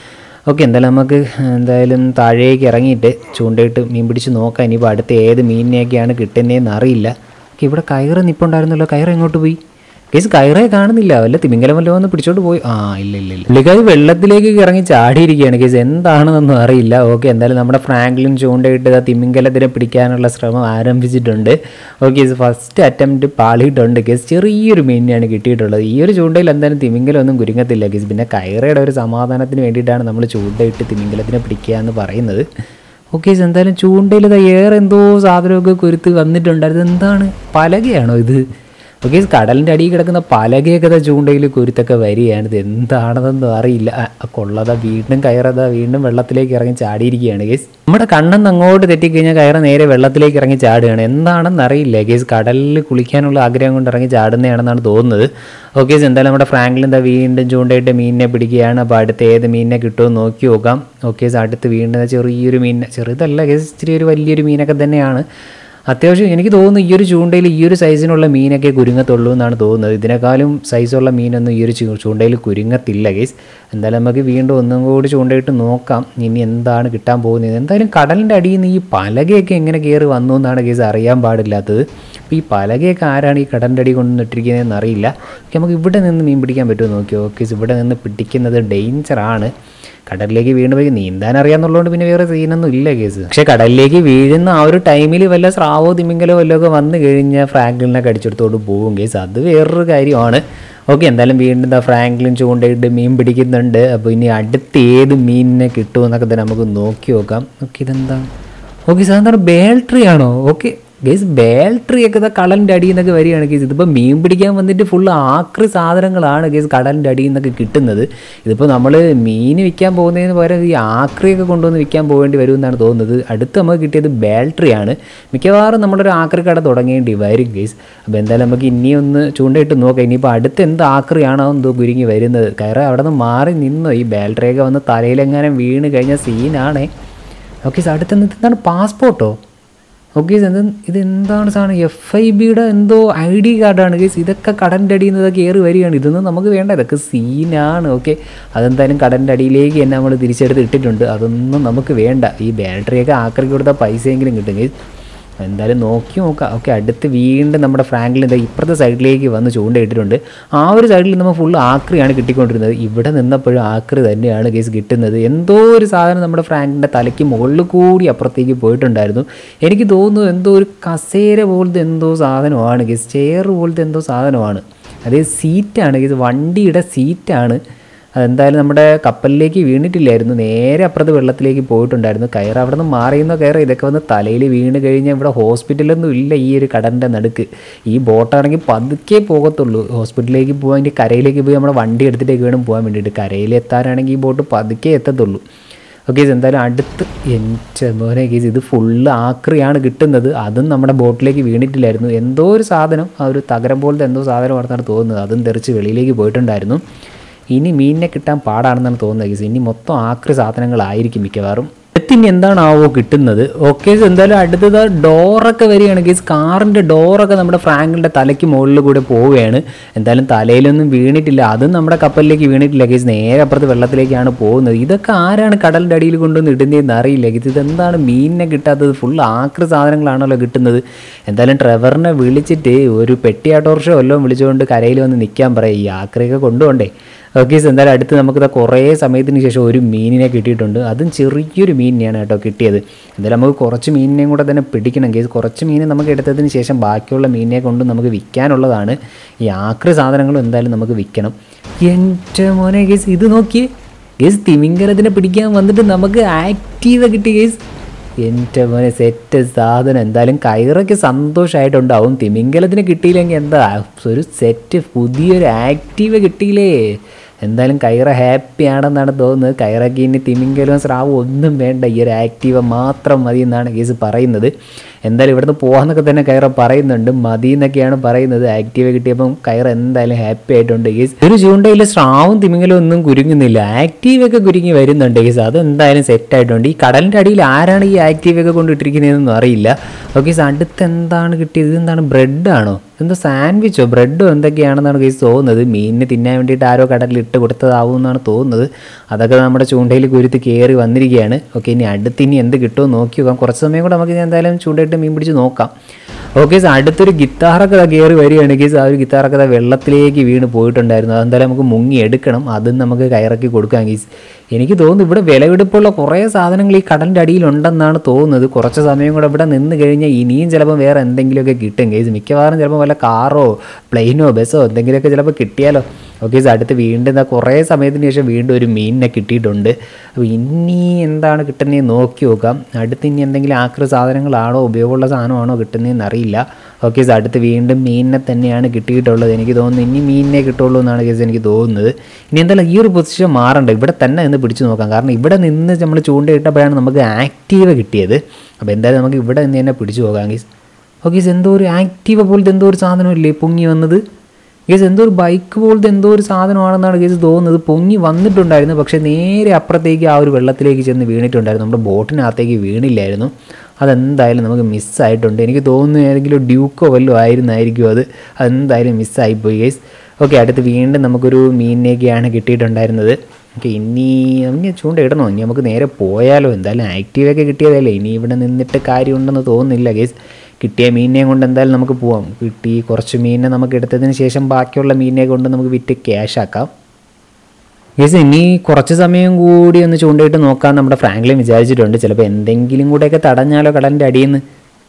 Speaker 1: ഓക്കെ എന്തായാലും നമുക്ക് എന്തായാലും താഴേക്ക് ഇറങ്ങിയിട്ട് ചൂണ്ടയിട്ട് മീൻ പിടിച്ച് നോക്കാം ഇനിയിപ്പോൾ അടുത്ത ഏത് മീനിനെയൊക്കെയാണ് കിട്ടുന്നതെന്ന് അറിയില്ല ഓക്കെ ഇവിടെ കയറ് നിപ്പുണ്ടായിരുന്നല്ലോ കയറ് എങ്ങോട്ട് പോയി കേസ് കയറേ കാണുന്നില്ല വല്ല തിമിംഗലം വല്ലതും ഒന്ന് പിടിച്ചോണ്ട് പോയി ആ ഇല്ല ഇല്ല ഇല്ല പുള്ളിക്കാരി വെള്ളത്തിലേക്ക് ഇറങ്ങി ചാടിയിരിക്കുകയാണ് കേസ് എന്താണെന്നൊന്നും അറിയില്ല ഓക്കെ എന്തായാലും നമ്മുടെ ഫ്രാങ്ക്ലിൻ ചൂണ്ടയിട്ട് ആ തിമിംഗലത്തിനെ പിടിക്കാനുള്ള ശ്രമം ആരംഭിച്ചിട്ടുണ്ട് ഓക്കെ ഫസ്റ്റ് അറ്റംപ്റ്റ് പാളിയിട്ടുണ്ട് കേസ് ചെറിയൊരു മീനിനെയാണ് കിട്ടിയിട്ടുള്ളത് ഈ ഒരു ചൂണ്ടയിൽ എന്തായാലും തിമിംഗലം ഒന്നും കുരുങ്ങത്തില്ല കേസ് പിന്നെ കയറയുടെ ഒരു സമാധാനത്തിന് വേണ്ടിയിട്ടാണ് നമ്മൾ ചൂണ്ടയിട്ട് തിമിംഗലത്തിനെ പിടിക്കുക എന്ന് പറയുന്നത് ഓക്കെ എന്തായാലും ചൂണ്ടയിൽ ഇതാ ഏറെ എന്തോ സാധനമൊക്കെ കുരുത്ത് വന്നിട്ടുണ്ട് എന്താണ് പലകയാണോ ഇത് ഓക്കെ കടലിൻ്റെ അടിയിൽ കിടക്കുന്ന പലകയൊക്കെ ദാ ചൂണ്ടയിൽ കുരുത്തൊക്കെ വരികയാണ് ഇത് എന്താണെന്നൊന്നും അറിയില്ല ആ, ആ കൊള്ളത വീണ്ടും കയറത വീണ്ടും വെള്ളത്തിലേക്ക് ഇറങ്ങി ചാടിയിരിക്കുകയാണ് കേസ് നമ്മുടെ കണ്ണെന്ന് അങ്ങോട്ട് തെറ്റിക്കഴിഞ്ഞാൽ കയറ നേരെ വെള്ളത്തിലേക്ക് ഇറങ്ങി ചാടുകയാണ് എന്താണെന്ന് അറിയില്ല കേസ് കടലിൽ കുളിക്കാനുള്ള ആഗ്രഹം കൊണ്ട് ഇറങ്ങി ചാടുന്നതാണെന്നാണ് തോന്നുന്നത് ഓക്കെ എന്തായാലും നമ്മുടെ ഫ്രാങ്ക്ലിൻ എന്താ വീണ്ടും ചൂണ്ടയിട്ട് മീനിനെ പിടിക്കുകയാണ് അപ്പോൾ അടുത്ത ഏത് മീനിനെ കിട്ടുമെന്ന് നോക്കി നോക്കാം ഓക്കെ അടുത്ത് വീണ്ടും ദാ ചെറിയൊരു മീൻ ചെറുതല്ല കേസ് ഇച്ചിരി ഒരു വലിയൊരു മീനൊക്കെ തന്നെയാണ് അത്യാവശ്യം എനിക്ക് തോന്നുന്നു ഈ ഒരു ചൂണ്ടയിൽ ഈ ഒരു സൈസിനുള്ള മീനൊക്കെ കുരുങ്ങത്തുള്ളൂ എന്നാണ് തോന്നുന്നത് ഇതിനേക്കാളും സൈസുള്ള മീനൊന്നും ഈ ഒരു ചൂ- ചൂണ്ടയിൽ കുരുങ്ങത്തില്ല ഗൈസ് എന്തായാലും നമുക്ക് വീണ്ടും ഒന്നും കൂടി ചൂണ്ടയിട്ട് നോക്കാം ഇനി എന്താണ് കിട്ടാൻ പോകുന്നത് എന്തായാലും കടലിൻ്റെ അടിയിൽ നിന്ന് ഈ പലകയൊക്കെ എങ്ങനെ കയറി വന്നു എന്നാണ് ഗൈസ് അറിയാൻ പാടില്ലാത്തത് അപ്പോൾ ഈ പലകയൊക്കെ ആരാണ് ഈ കടലിൻ്റെ അടി കൊണ്ട് ഇട്ടിരിക്കുന്നതെന്ന് അറിയില്ല ഓക്കെ നമുക്ക് ഇവിടെ നിന്ന് മീൻ പിടിക്കാൻ പറ്റുമോ നോക്കിയോ ഓക്കെ ഇവിടെ നിന്ന് പിടിക്കുന്നത് ഡേഞ്ചറാണ് കടലിലേക്ക് വീണ് പോയി നീന്താൻ അറിയാന്നുള്ളതുകൊണ്ട് പിന്നെ വേറെ സീനൊന്നും ഇല്ല കേസ് പക്ഷെ കടലിലേക്ക് വീഴുന്ന ആ ഒരു ടൈമിൽ വല്ല സ്രാവോ തിമിങ്കലോ വല്ലതും ഒക്കെ വന്നു കഴിഞ്ഞാൽ ഫ്രാങ്ക്ലിനെ കടിച്ചെടുത്തോണ്ട് പോകും കേസ് അത് വേറൊരു കാര്യമാണ് ഓക്കെ എന്തായാലും വീണ്ടും എന്താ ഫ്രാങ്ക്ലിൻ ചൂണ്ടയിട്ട് മീൻ പിടിക്കുന്നുണ്ട് അപ്പോൾ ഇനി അടുത്ത് ഏത് മീനിനെ കിട്ടുമെന്നൊക്കെ തന്നെ നമുക്ക് നോക്കി നോക്കാം ഓക്കെ ഇതെന്താ ഓക്കെ സാധാരണ ബേൾട്രി ആണോ ഓക്കെ ഗേസ് ബേൾട്രി ഒക്കെ ഇതാ കടലിൻ്റെ അടിയിൽ നിന്നൊക്കെ വരികയാണ് കേസ് ഇതിപ്പോൾ മീൻ പിടിക്കാൻ വന്നിട്ട് ഫുള്ള് ആക്രി സാധനങ്ങളാണ് കേസ് കടലിൻ്റെ അടിയിൽ നിന്നൊക്കെ കിട്ടുന്നത് ഇതിപ്പോൾ നമ്മൾ മീൻ വിൽക്കാൻ പോകുന്നതിന് പകരം ഈ ആക്രിയൊക്കെ കൊണ്ടുവന്ന് വിൽക്കാൻ പോകേണ്ടി വരുമെന്നാണ് തോന്നുന്നത് അടുത്ത് നമുക്ക് കിട്ടിയത് ബേൾട്രി ആണ് മിക്കവാറും നമ്മളൊരു ആക്രി കട തുടങ്ങേണ്ടി വരും കേസ് അപ്പോൾ എന്തായാലും നമുക്ക് ഇനിയൊന്ന് ചൂണ്ടയിട്ട് നോക്കാം ഇനിയിപ്പോൾ അടുത്ത് എന്ത് ആക്രിയാണോ എന്തോ കുരുങ്ങി വരുന്നത് കയറ അവിടെ നിന്ന് മാറി നിന്നോ ഈ ബേൾട്രിയൊക്കെ വന്ന് തലയിലെങ്ങാനും വീണ് കഴിഞ്ഞ സീനാണേ ഓക്കെ സാർ അടുത്ത് എന്താണ് പാസ്പോർട്ടോ ഓക്കെ ഇത് ഇത് എന്താണ് സാധനം എഫ് ഐ ബിയുടെ എന്തോ ഐ ഡി കാർഡാണ് കേസ് ഇതൊക്കെ കടലിൻ്റെ അടിയിൽ നിന്ന് ഇതൊക്കെ കയറി വരികയാണ് ഇതൊന്നും നമുക്ക് വേണ്ട ഇതൊക്കെ സീനാണ് ഓക്കെ അതെന്തായാലും കടലിൻ്റെ അടിയിലേക്ക് തന്നെ നമ്മൾ തിരിച്ചെടുത്ത് ഇട്ടിട്ടുണ്ട് അതൊന്നും നമുക്ക് വേണ്ട ഈ ബാറ്ററിയൊക്കെ ആക്രിക്ക് കൊടുത്താൽ പൈസയെങ്കിലും കിട്ടും കേസ് എന്തായാലും നോക്കി നോക്കാം ഓക്കെ അടുത്ത് വീണ്ടും നമ്മുടെ ഫ്രാങ്കിൽ എന്താ ഇപ്പുറത്തെ സൈഡിലേക്ക് വന്ന് ചൂണ്ടയിട്ടിട്ടുണ്ട് ആ ഒരു സൈഡിൽ നമ്മൾ ഫുൾ ആക്രിയാണ് കിട്ടിക്കൊണ്ടിരുന്നത് ഇവിടെ നിന്നപ്പോഴും ആക്രി തന്നെയാണ് കേസ് കിട്ടുന്നത് എന്തോ ഒരു സാധനം നമ്മുടെ ഫ്രാങ്കിൻ്റെ തലയ്ക്ക് മുകളിൽ കൂടി അപ്പുറത്തേക്ക് പോയിട്ടുണ്ടായിരുന്നു എനിക്ക് തോന്നുന്നു എന്തോ ഒരു കസേര പോലത്തെ എന്തോ സാധനമാണ് കേസ് ചെയർ പോലത്തെ എന്തോ സാധനമാണ് അതേ സീറ്റാണ് കേസ് വണ്ടിയുടെ സീറ്റാണ് അതെന്തായാലും നമ്മുടെ കപ്പലിലേക്ക് വീണിട്ടില്ലായിരുന്നു നേരെ അപ്പുറത്ത് വെള്ളത്തിലേക്ക് പോയിട്ടുണ്ടായിരുന്നു കയറ് അവിടെ നിന്ന് മാറിയെന്നോ കയറ് ഇതൊക്കെ വന്ന് തലയിൽ വീണ് കഴിഞ്ഞാൽ ഇവിടെ ഹോസ്പിറ്റലൊന്നും ഇല്ല ഈ ഒരു കടലിൻ്റെ നടുക്ക് ഈ ബോട്ടാണെങ്കിൽ പതുക്കെ പോകത്തുള്ളൂ ഹോസ്പിറ്റലിലേക്ക് പോകാൻ വേണ്ടി കരയിലേക്ക് പോയി നമ്മുടെ വണ്ടി എടുത്തിട്ടേക്ക് വേണം പോകാൻ വേണ്ടിയിട്ട് കരയിൽ എത്താനാണെങ്കിൽ ഈ ബോട്ട് പതുക്കെ എത്തത്തുള്ളൂ ഓക്കെ എന്തായാലും അടുത്ത് എൻ്റെ മോനെ കേസ് ഇത് ഫുള്ള് ആക്രിയാണ് കിട്ടുന്നത് അതും നമ്മുടെ ബോട്ടിലേക്ക് വീണിട്ടില്ലായിരുന്നു എന്തോ ഒരു സാധനം ആ ഒരു തകരം പോലത്തെ എന്തോ സാധനമാണെന്നാണ് തോന്നുന്നത് അതും തെറിച്ച് വെളിയിലേക്ക് പോയിട്ടുണ്ടായിരുന്നു ഇനി മീനിനെ കിട്ടാൻ പാടാണെന്നാണ് തോന്നുന്നത് കേസ് ഇനി മൊത്തം ആക്രി സാധനങ്ങളായിരിക്കും മിക്കവാറും ഇനി എന്താണാവോ കിട്ടുന്നത് ഓക്കെ എന്തായാലും അടുത്തത് ഡോറൊക്കെ വരികയാണ് കേസ് കാറിൻ്റെ ഡോറൊക്കെ നമ്മുടെ ഫ്രാങ്കിൻ്റെ തലയ്ക്ക് മുകളിൽ കൂടെ പോവുകയാണ് എന്തായാലും തലയിലൊന്നും വീണിട്ടില്ല അതും നമ്മുടെ കപ്പലിലേക്ക് വീണിട്ടില്ല കേസ് നേരെ അപ്പുറത്ത് വെള്ളത്തിലേക്കാണ് പോകുന്നത് ഇതൊക്കെ ആരാണ് കടലിൻ്റെ അടിയിൽ കൊണ്ടുവന്ന് ഇടുന്നതെന്ന് അറിയില്ല ഇത് ഇതെന്താണ് മീനിനെ കിട്ടാത്തത് ഫുൾ ആക്രി സാധനങ്ങളാണല്ലോ കിട്ടുന്നത് എന്തായാലും ട്രെവറിനെ വിളിച്ചിട്ട് ഒരു പെട്ടി ഓട്ടോറിക്ഷ വല്ലതും വിളിച്ചുകൊണ്ട് കരയിൽ വന്ന് നിൽക്കാൻ പറയും ഈ ആക്രിയൊക്കെ കൊണ്ടുപോണ്ടേ ഓക്കെ എന്തായാലും അടുത്ത് നമുക്ക് കുറേ സമയത്തിന് ശേഷം ഒരു മീനിനെ കിട്ടിയിട്ടുണ്ട് അതും ചെറിയൊരു മീനിനെയാണ് കേട്ടോ കിട്ടിയത് എന്തായാലും നമുക്ക് കുറച്ച് മീനിനെയും കൂടെ തന്നെ പിടിക്കണം കേസ് കുറച്ച് മീൻ നമുക്ക് എടുത്തതിന് ശേഷം ബാക്കിയുള്ള മീനിനെ കൊണ്ട് നമുക്ക് വിൽക്കാനുള്ളതാണ് ഈ ആക്രി സാധനങ്ങളും എന്തായാലും നമുക്ക് വിൽക്കണം എൻ്റെ മോനെ കേസ് ഇത് നോക്കിയേ കേസ് തിമിങ്കലത്തിനെ പിടിക്കാൻ വന്നിട്ട് നമുക്ക് ആക്റ്റീവ് കിട്ടി കേസ് എൻ്റെ മോനെ സെറ്റ് സാധനം എന്തായാലും കയറൊക്കെ സന്തോഷമായിട്ടുണ്ടാവും തിമിങ്കലത്തിന് കിട്ടിയില്ലെങ്കിൽ എന്താ ഒരു സെറ്റ് പുതിയൊരു ആക്റ്റീവ് കിട്ടിയില്ലേ എന്തായാലും കയറ ഹാപ്പി ആണെന്നാണ് തോന്നുന്നത് കയറൊക്കെ ഇനി തിമിങ്കലവും സ്രാവും ഒന്നും വേണ്ട ഈ ഒരു ആക്റ്റീവ് മാത്രം മതി എന്നാണ് കേസ് പറയുന്നത് എന്തായാലും ഇവിടുന്ന് പോകാമെന്നൊക്കെ തന്നെ കയറ പറയുന്നുണ്ട് മതി എന്നൊക്കെയാണ് പറയുന്നത് ആക്റ്റീവ് കിട്ടിയപ്പം കയറ എന്തായാലും ഹാപ്പി ആയിട്ടുണ്ട് ഗീസ് ഒരു ചൂണ്ടയിൽ സ്രാവും തിമിങ്ങലും ഒന്നും കുരുങ്ങുന്നില്ല ആക്റ്റീവ് ഒക്കെ കുരുങ്ങി വരുന്നുണ്ട് ഗീസ് അത് എന്തായാലും സെറ്റ് ആയിട്ടുണ്ട് ഈ കടലിൻ്റെ അടിയിൽ ആരാണ് ഈ ആക്റ്റീവ് ഒക്കെ കൊണ്ടിട്ടിരിക്കുന്നതെന്നൊന്നും അറിയില്ല ഓക്കെ ഗീസ് അടുത്ത് എന്താണ് കിട്ടിയത് ഇത് എന്താണ് ബ്രെഡാണോ എന്തോ സാൻഡ്വിച്ചോ ബ്രെഡോ എന്തൊക്കെയാണെന്നാണ് ഗൈസ് തോന്നുന്നത് മീനിന് തിന്നാൻ വേണ്ടിയിട്ട് ആരോ കടലിൽ ഇട്ട് കൊടുത്തതാവും എന്നാണ് തോന്നുന്നത് അതൊക്കെ നമ്മുടെ ചൂണ്ടയിൽ കുരുത്ത് കയറി വന്നിരിക്കുകയാണ് ഓക്കെ ഇനി അടുത്ത് ഇനി എന്ത് കിട്ടുമോ നോക്കി നോക്കാം കുറച്ച് സമയം കൂടെ നമുക്ക് ഇനി എന്തായാലും ചൂണ്ടയിട്ട് മീൻ പിടിച്ച് നോക്കാം ഓക്കെ സാർ അടുത്തൊരു ഗിത്താറൊക്കെ ദാ കയറി വരികയാണ് ഗീസ് ആ ഒരു ഗിത്താറൊക്കെ ദാ വെള്ളത്തിലേക്ക് വീണ് പോയിട്ടുണ്ടായിരുന്നു അതെന്തായാലും നമുക്ക് മുങ്ങി എടുക്കണം അതും നമുക്ക് കയറക്കി കൊടുക്കാം ഗീസ് എനിക്ക് തോന്നുന്നു ഇവിടെ വിലപിടിപ്പുള്ള കുറേ സാധനങ്ങൾ ഈ കടലിൻ്റെ അടിയിലുണ്ടെന്നാണ് തോന്നുന്നത് കുറച്ച് സമയം കൂടെ ഇവിടെ നിന്ന് കഴിഞ്ഞാൽ ഇനിയും ചിലപ്പോൾ വേറെ എന്തെങ്കിലുമൊക്കെ കിട്ടും ഗേസ് മിക്കവാറും ചിലപ്പോൾ വല്ല കാറോ പ്ലെയിനോ ബസ്സോ എന്തെങ്കിലുമൊക്കെ ചിലപ്പോൾ കിട്ടിയാലോ ഓക്കെ അടുത്ത് വീണ്ടും ഇതാ കുറേ സമയത്തിന് ശേഷം വീണ്ടും ഒരു മീനിനെ കിട്ടിയിട്ടുണ്ട് അപ്പോൾ ഇനി എന്താണ് കിട്ടുന്നതെന്ന് നോക്കി നോക്കാം അടുത്ത് ഇനി എന്തെങ്കിലും ആക്രി സാധനങ്ങളാണോ ഉപയോഗമുള്ള സാധനമാണോ കിട്ടുന്നതെന്ന് അറിയില്ല ഓക്കെ അടുത്ത് വീണ്ടും മീനിനെ തന്നെയാണ് കിട്ടിയിട്ടുള്ളത് എനിക്ക് തോന്നുന്നു ഇനി മീനിനെ കിട്ടുള്ളൂ എന്നാണ് കേസ് എനിക്ക് തോന്നുന്നത് ഇനി എന്തായാലും ഈ ഒരു പൊസിഷൻ മാറണ്ട ഇവിടെ തന്നെ നിന്ന് പിടിച്ചു നോക്കാം കാരണം ഇവിടെ നിന്ന് നമ്മൾ ചൂണ്ടയിട്ടപ്പോഴാണ് നമുക്ക് ആക്റ്റീവ് കിട്ടിയത് അപ്പോൾ എന്തായാലും നമുക്ക് ഇവിടെ നിന്ന് തന്നെ പിടിച്ചു പോകാം ഗീസ് ഓക്കെ എന്തോ ഒരു ആക്റ്റീവ് പോലത്തെ എന്തോ ഒരു സാധനമില്ലേ പൊങ്ങി വന്നത് ഗേസ് എന്തോ ഒരു ബൈക്ക് പോലത്തെ എന്തോ ഒരു സാധനമാണെന്നാണ് ഗേസ് തോന്നുന്നത് പൊങ്ങി വന്നിട്ടുണ്ടായിരുന്നു പക്ഷേ നേരെ അപ്പുറത്തേക്ക് ആ ഒരു വെള്ളത്തിലേക്ക് ചെന്ന് വീണിട്ടുണ്ടായിരുന്നു നമ്മുടെ ബോട്ടിനകത്തേക്ക് വീണില്ലായിരുന്നു അതെന്തായാലും നമുക്ക് മിസ്സായിട്ടുണ്ട് എനിക്ക് തോന്നുന്നു ഏതെങ്കിലും ഡ്യൂക്കോ വല്ലതും ആയിരുന്നായിരിക്കും അത് അതെന്തായാലും മിസ്സായിപ്പോയി ഗേസ് ഓക്കെ അടുത്ത് വീണ്ടും നമുക്കൊരു മീനിനെയൊക്കെയാണ് കിട്ടിയിട്ടുണ്ടായിരുന്നത് ഓക്കെ ഇനി ഇനി ചൂണ്ട ഇടണോ ഇനി നമുക്ക് നേരെ പോയാലോ എന്തായാലും ആക്റ്റീവൊക്കെ കിട്ടിയതല്ലേ ഇനി ഇവിടെ നിന്നിട്ട് കാര്യമുണ്ടെന്ന് തോന്നുന്നില്ല ഗേസ് കിട്ടിയ മീനിനെയും കൊണ്ട് എന്തായാലും നമുക്ക് പോവാം കിട്ടി കുറച്ച് മീനിനെ നമുക്ക് എടുത്തതിന് ശേഷം ബാക്കിയുള്ള മീനിനെ കൊണ്ട് നമുക്ക് വിറ്റ് ക്യാഷ് ആക്കാം ഗേസ് ഇനി കുറച്ച് സമയം കൂടി ഒന്ന് ചൂണ്ടയിട്ട് നോക്കാൻ നമ്മുടെ ഫ്രാങ്ക്ലിൻ വിചാരിച്ചിട്ടുണ്ട് ചിലപ്പോൾ എന്തെങ്കിലും കൂടെയൊക്കെ തടഞ്ഞാലോ കടലിൻ്റെ അടിയിൽ നിന്ന്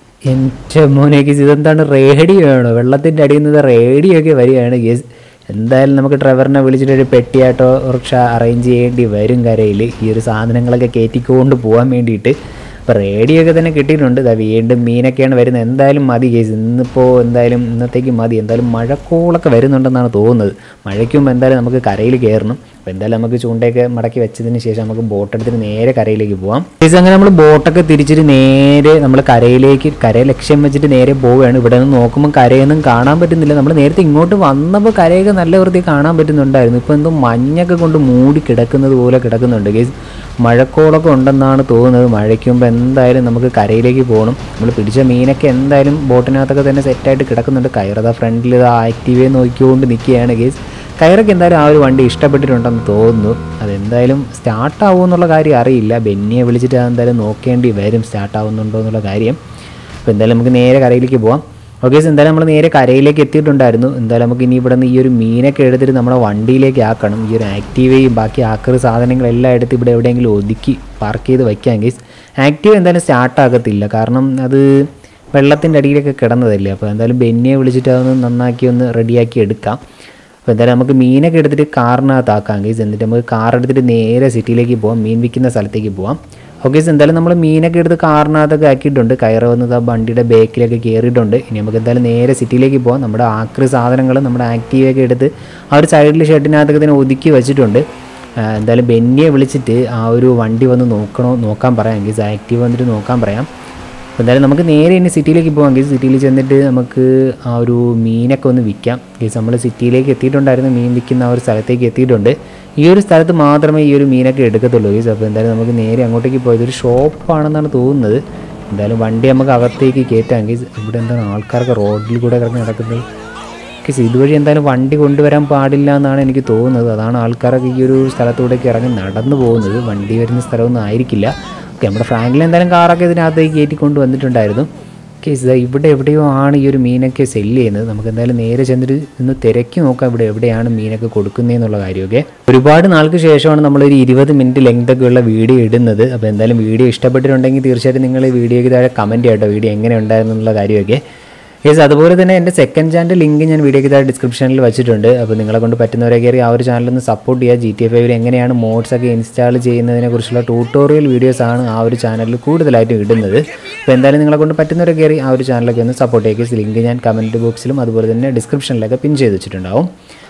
Speaker 1: എൻ്റെ മോനെ ഗേസ് ഇതെന്താണ് റേഡിയോ ആണോ വെള്ളത്തിൻ്റെ അടിയിൽ നിന്ന് റേഡിയോ ഒക്കെ വരികയാണ് ഗേസ് എന്തായാലും നമുക്ക് ഡ്രൈവറിനെ വിളിച്ചിട്ട് ഒരു പെട്ടിയാട്ടോ റിക്ഷ അറേഞ്ച് ചെയ്യേണ്ടി വരും കരയിൽ ഈ ഒരു സാധനങ്ങളൊക്കെ കയറ്റിക്കൊണ്ട് പോകാൻ വേണ്ടിയിട്ട് അപ്പോൾ റേഡിയോ ഒക്കെ തന്നെ കിട്ടിയിട്ടുണ്ട് ഇതാ വീണ്ടും മീനൊക്കെയാണ് വരുന്നത് എന്തായാലും മതി കേസ് ഇന്നിപ്പോൾ എന്തായാലും ഇന്നത്തേക്ക് മതി എന്തായാലും മഴക്കോളൊക്കെ വരുന്നുണ്ടെന്നാണ് തോന്നുന്നത് മഴയ്ക്ക് മുമ്പ് എന്തായാലും നമുക്ക് കരയിൽ കയറണം അപ്പോൾ എന്തായാലും നമുക്ക് ചൂണ്ടയൊക്കെ മടക്കി വെച്ചതിന് ശേഷം നമുക്ക് ബോട്ട് എടുത്തിട്ട് നേരെ കരയിലേക്ക് പോവാം കേസ് അങ്ങനെ നമ്മൾ ബോട്ടൊക്കെ തിരിച്ചിട്ട് നേരെ നമ്മൾ കരയിലേക്ക് കര ലക്ഷ്യം വെച്ചിട്ട് നേരെ പോവുകയാണ് ഇവിടെ നിന്ന് നോക്കുമ്പോൾ കരയൊന്നും കാണാൻ പറ്റുന്നില്ല നമ്മൾ നേരത്തെ ഇങ്ങോട്ട് വന്നപ്പോൾ കരയൊക്കെ നല്ല വൃത്തി കാണാൻ പറ്റുന്നുണ്ടായിരുന്നു ഇപ്പോൾ എന്തോ മഞ്ഞൊക്കെ കൊണ്ട് മൂടി കിടക്കുന്നത് പോലെ കിടക്കുന്നുണ്ട് കേസ് മഴക്കോളൊക്കെ ഉണ്ടെന്നാണ് തോന്നുന്നത് മഴയ്ക്ക് മുമ്പ് എന്തായാലും നമുക്ക് കരയിലേക്ക് പോകണം നമ്മൾ പിടിച്ച മീനൊക്കെ എന്തായാലും ബോട്ടിനകത്തൊക്കെ തന്നെ സെറ്റായിട്ട് കിടക്കുന്നുണ്ട് കയറത ഫ്രണ്ടിൽ ഇത് ആക്റ്റീവേ നോക്കിക്കൊണ്ട് നിൽക്കുകയാണ് കേസ് കയറൊക്കെ എന്തായാലും ആ ഒരു വണ്ടി ഇഷ്ടപ്പെട്ടിട്ടുണ്ടെന്ന് തോന്നുന്നു അതെന്തായാലും സ്റ്റാർട്ട് എന്നുള്ള കാര്യം അറിയില്ല ബെന്നിയെ വിളിച്ചിട്ട് അതെന്തായാലും നോക്കേണ്ടി വരും സ്റ്റാർട്ട് ആവുന്നുണ്ടോ എന്നുള്ള കാര്യം അപ്പോൾ എന്തായാലും നമുക്ക് നേരെ കരയിലേക്ക് പോവാം ഓക്കെ എന്തായാലും നമ്മൾ നേരെ കരയിലേക്ക് എത്തിയിട്ടുണ്ടായിരുന്നു എന്തായാലും നമുക്ക് ഇനി ഇവിടെ നിന്ന് ഈ ഒരു മീനൊക്കെ എടുത്തിട്ട് നമ്മുടെ വണ്ടിയിലേക്ക് ആക്കണം ഈ ഒരു ആക്റ്റീവയും ബാക്കി ആക്രി സാധനങ്ങളെല്ലാം എടുത്ത് ഇവിടെ എവിടെയെങ്കിലും ഒതുക്കി പാർക്ക് ചെയ്ത് വയ്ക്കാം ഗീസ് ആക്റ്റീവ് എന്തായാലും സ്റ്റാർട്ട് ആകത്തില്ല കാരണം അത് വെള്ളത്തിൻ്റെ അടിയിലൊക്കെ കിടന്നതല്ലേ അപ്പോൾ എന്തായാലും ബെന്നിയെ വിളിച്ചിട്ട് അതൊന്ന് നന്നാക്കി ഒന്ന് റെഡിയാക്കി എടുക്കാം അപ്പോൾ എന്തായാലും നമുക്ക് മീനൊക്കെ എടുത്തിട്ട് കാറിനകത്താക്കാം ഗീസ് എന്നിട്ട് നമുക്ക് കാർ എടുത്തിട്ട് നേരെ സിറ്റിയിലേക്ക് പോവാം മീൻ വിൽക്കുന്ന സ്ഥലത്തേക്ക് പോവാം ഓക്കെ എന്തായാലും നമ്മൾ മീനൊക്കെ എടുത്ത് കാറിനകത്തൊക്കെ ആക്കിയിട്ടുണ്ട് കയറ് വന്നത് ആ വണ്ടിയുടെ ബേക്കിലൊക്കെ കയറിയിട്ടുണ്ട് ഇനി നമുക്ക് എന്തായാലും നേരെ സിറ്റിയിലേക്ക് പോകാം നമ്മുടെ ആക്രി സാധനങ്ങൾ നമ്മുടെ ആക്റ്റീവൊക്കെ എടുത്ത് ആ ഒരു സൈഡിൽ ഷെഡിനകത്തൊക്കെ തന്നെ ഒതുക്കി വെച്ചിട്ടുണ്ട് ആ, എന്തായാലും ബെന്നിയെ വിളിച്ചിട്ട് ആ ഒരു വണ്ടി വന്ന് നോക്കണോ നോക്കാൻ പറയാം ഗീസ് ആക്റ്റീവ് വന്നിട്ട് നോക്കാൻ പറയാം അപ്പോൾ എന്തായാലും നമുക്ക് നേരെ ഇനി സിറ്റിയിലേക്ക് പോകാം ഗീസ് സിറ്റിയിൽ ചെന്നിട്ട് നമുക്ക് ആ ഒരു മീനൊക്കെ ഒന്ന് വിൽക്കാം ഗീസ് നമ്മൾ സിറ്റിയിലേക്ക് എത്തിയിട്ടുണ്ടായിരുന്നു മീൻ വിൽക്കുന്ന ആ ഒരു സ്ഥലത്തേക്ക് എത്തിയിട്ടുണ്ട് ഈ ഒരു സ്ഥലത്ത് മാത്രമേ ഈ ഒരു മീനൊക്കെ എടുക്കത്തുള്ളൂ ഗീസ് അപ്പോൾ എന്തായാലും നമുക്ക് നേരെ അങ്ങോട്ടേക്ക് പോയത് ഒരു ഷോപ്പാണെന്നാണ് തോന്നുന്നത് എന്തായാലും വണ്ടി നമുക്ക് അകത്തേക്ക് കയറ്റാം ഗീസ് ഇവിടെ എന്താണ് ആൾക്കാരൊക്കെ റോഡിൽ കൂടെ കിടന്ന് നടക്കുന്നത് ഗീസ് ഇതുവഴി എന്തായാലും വണ്ടി കൊണ്ടുവരാൻ പാടില്ല എന്നാണ് എനിക്ക് തോന്നുന്നത് അതാണ് ആൾക്കാരൊക്കെ ഈ ഒരു സ്ഥലത്തൂടെയൊക്കെ ഇറങ്ങി നടന്നു പോകുന്നത് വണ്ടി വരുന്ന സ്ഥലമൊന്നും ആയിരിക്കില്ല ഓക്കെ നമ്മുടെ ഫ്രാങ്കിൽ എന്തായാലും കാറൊക്കെ ഇതിനകത്തേക്ക് കയറ്റി കൊണ്ട് വന്നിട്ടുണ്ടായിരുന്നു കേസ് ഇവിടെ എവിടെയോ ആണ് ഈ ഒരു മീനൊക്കെ സെല്ല് ചെയ്യുന്നത് നമുക്ക് എന്തായാലും നേരെ ചെന്നിട്ട് ഒന്ന് തിരക്കി നോക്കാം ഇവിടെ എവിടെയാണ് മീനൊക്കെ കൊടുക്കുന്നതെന്നുള്ള കാര്യമൊക്കെ ഒരുപാട് നാൾക്ക് ശേഷമാണ് നമ്മളൊരു ഇരുപത് മിനിറ്റ് ലെങ്ത് ഒക്കെ ഉള്ള വീഡിയോ ഇടുന്നത് അപ്പോൾ എന്തായാലും വീഡിയോ ഇഷ്ടപ്പെട്ടിട്ടുണ്ടെങ്കിൽ തീർച്ചയായിട്ടും നിങ്ങൾ ഈ വീഡിയോയ്ക്ക് താഴെ കമൻറ്റ് ചെയ്യട്ടോ വീഡിയോ എങ്ങനെ ഉണ്ടായിരുന്നു എന്നുള്ള കാര്യമൊക്കെ യെസ് അതുപോലെ തന്നെ എൻ്റെ സെക്കൻഡ് ചാനൽ ലിങ്ക് ഞാൻ വീഡിയോയ്ക്ക് താഴെ ഡിസ്ക്രിപ്ഷനിൽ വെച്ചിട്ടുണ്ട് അപ്പോൾ നിങ്ങളെ കൊണ്ട് പറ്റുന്നവരെ കയറി ആ ഒരു ചാനൽ ഒന്ന് സപ്പോർട്ട് ചെയ്യുക ജി ടി എഫ് ഐയിൽ എങ്ങനെയാണ് മോഡ്സ് ഒക്കെ ഇൻസ്റ്റാൾ ചെയ്യുന്നതിനെ കുറിച്ചുള്ള ട്യൂട്ടോറിയൽ വീഡിയോസ് ആണ് ആ ഒരു ചാനലിൽ കൂടുതലായിട്ടും ഇടുന്നത് അപ്പോൾ എന്തായാലും നിങ്ങളെ കൊണ്ട് പറ്റുന്നവരെ കയറി ആ ഒരു ചാനലൊക്കെ ഒന്ന് സപ്പോർട്ട് ചെയ്യുക ലിങ്ക് ഞാൻ കമൻറ്റ് ബോക്സിലും അതുപോലെ തന്നെ ഡിസ്ക്രിപ്ഷനിലൊക്കെ പിൻ ചെയ്ത് വെച്ചിട്ടുണ്ടാവും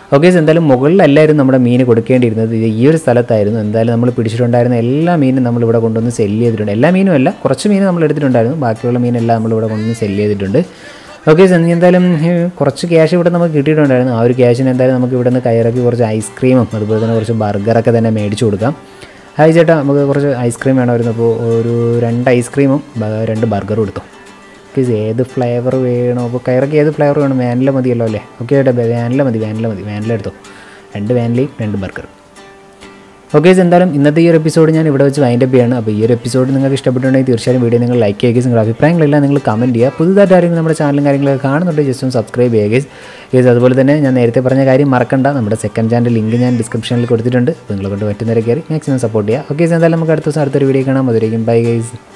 Speaker 1: ഓക്കെ എന്തായാലും മുകളിലല്ലായിരുന്നു നമ്മുടെ മീൻ കൊടുക്കേണ്ടിയിരുന്നത് ഇത് ഈ ഒരു സ്ഥലത്തായിരുന്നു എന്തായാലും നമ്മൾ പിടിച്ചിട്ടുണ്ടായിരുന്ന എല്ലാ മീനും നമ്മളിവിടെ കൊണ്ടുവന്ന് സെല്ല് ചെയ്തിട്ടുണ്ട് എല്ലാ മീനും അല്ല കുറച്ച് മീൻ നമ്മൾ എടുത്തിട്ടുണ്ടായിരുന്നു ബാക്കിയുള്ള മീനെല്ലാം നമ്മളിവിടെ കൊണ്ടുവന്ന് സെല്ല് ചെയ്തിട്ടുണ്ട് ഓക്കെ ഇനി എന്തായാലും ഏഹ്, കുറച്ച് ക്യാഷ് ഇവിടെ നമുക്ക് കിട്ടിയിട്ടുണ്ടായിരുന്നു ആ ഒരു ക്യാഷിന് എന്തായാലും നമുക്ക് ഇവിടെ നിന്ന് കയറക്കി കുറച്ച് ഐസ്ക്രീമും അതുപോലെ തന്നെ കുറച്ച് ബർഗറൊക്കെ തന്നെ മേടിച്ചു കൊടുക്കാം ഹായ് ചേട്ടാ നമുക്ക് കുറച്ച് ഐസ്ക്രീം വേണമായിരുന്നു അപ്പോൾ ഒരു രണ്ട് ഐസ്ക്രീമും ബ- രണ്ട് ബർഗറും എടുത്തു ഓക്കെ ഏത് ഫ്ലേവർ വേണോ അപ്പോൾ കയറൊക്കെ ഏത് ഫ്ലേവർ വേണം വാനില മതിയല്ലോ അല്ലേ ഓക്കെ ചേട്ടാ വാനില മതി വാനില മതി വാനില എടുത്തോ രണ്ട് വാനിലയും രണ്ട് ബർഗറും ഓക്കെ എന്തായാലും ഇന്നത്തെ ഈ ഒരു എപ്പിസോഡ് ഞാൻ ഇവിടെ വെച്ച് വൈൻഡപ്പ് ചെയ്യാണ് അപ്പോൾ ഈ ഒരു എപ്പിസോഡ് നിങ്ങൾക്ക് ഇഷ്ടപ്പെട്ടുണ്ടെങ്കിൽ തീർച്ചയായും വീഡിയോ നിങ്ങൾ ലൈക്ക് ചെയ്യുക നിങ്ങളുടെ അഭിപ്രായങ്ങളെല്ലാം നിങ്ങൾ കമൻറ്റ് ചെയ്യുക പുതുതായിട്ട് ആരെങ്കിലും നമ്മുടെ ചാനലും കാര്യങ്ങളൊക്കെ കാണുന്നുണ്ട് ജസ്റ്റ് ഒന്ന് സബ്സ്ക്രൈബ് ചെയ്യുക ഗേസ് ഗേസ് അതുപോലെ തന്നെ ഞാൻ നേരത്തെ പറഞ്ഞ കാര്യം മറക്കണ്ട നമ്മുടെ സെക്കൻഡ് ചാനൽ ലിങ്ക് ഞാൻ ഡിസ്ക്രിപ്ഷനിൽ കൊടുത്തിട്ടുണ്ട് അപ്പോൾ നിങ്ങളെ കൊണ്ട് പറ്റുന്നവരെ കയറി മാക്സിമം സപ്പോർട്ട് ചെയ്യുക ഓക്കെ എന്തായാലും നമുക്ക് അടുത്ത ദിവസം അടുത്തൊരു വീഡിയോ കാണാം അതുവരെയും ബൈ ഗൈസ്